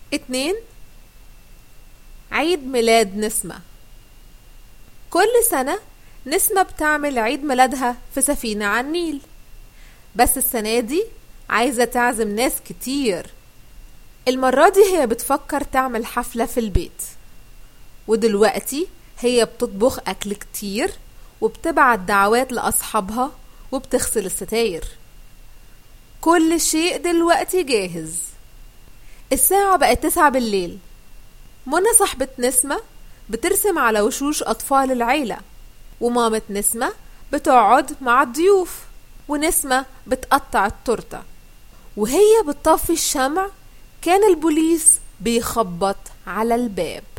اتنين عيد ميلاد نسمة كل سنة نسمة بتعمل عيد ميلادها في سفينة على النيل بس السنة دي عايزة تعزم ناس كتير المرة دي هي بتفكر تعمل حفلة في البيت ودلوقتي هي بتطبخ أكل كتير وبتبعت دعوات لأصحابها وبتغسل الستاير كل شيء دلوقتي جاهز الساعة بقت تسعة بالليل منى صاحبة نسمة بترسم على وشوش أطفال العيلة ومامة نسمة بتقعد مع الضيوف ونسمة بتقطع التورتة وهي بتطفي الشمع كان البوليس بيخبط على الباب